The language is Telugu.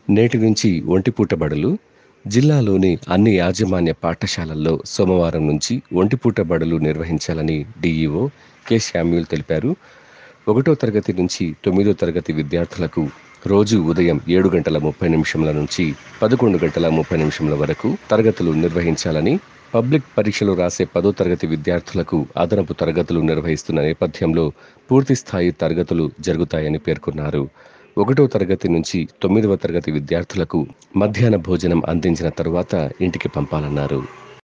నేటి నుంచి ఒంటిపూట బడులు జిల్లాలోని అన్ని యాజమాన్య పాఠశాలల్లో సోమవారం నుంచి ఒంటిపూట బడులు నిర్వహించాలని డీఈఓ కె శామ్యూల్ తెలిపారు ఒకటో తరగతి నుంచి తొమ్మిదో తరగతి విద్యార్థులకు రోజు ఉదయం ఏడు గంటల ముప్పై నిమిషంల నుంచి పదకొండు గంటల ముప్పై నిమిషంల వరకు తరగతులు నిర్వహించాలని పబ్లిక్ పరీక్షలు రాసే పదో తరగతి విద్యార్థులకు అదనపు తరగతులు నిర్వహిస్తున్న నేపథ్యంలో పూర్తి స్థాయి తరగతులు జరుగుతాయని పేర్కొన్నారు ఒకటో తరగతి నుంచి తొమ్మిదవ తరగతి విద్యార్థులకు మధ్యాహ్న భోజనం అందించిన తరువాత ఇంటికి పంపాలన్నారు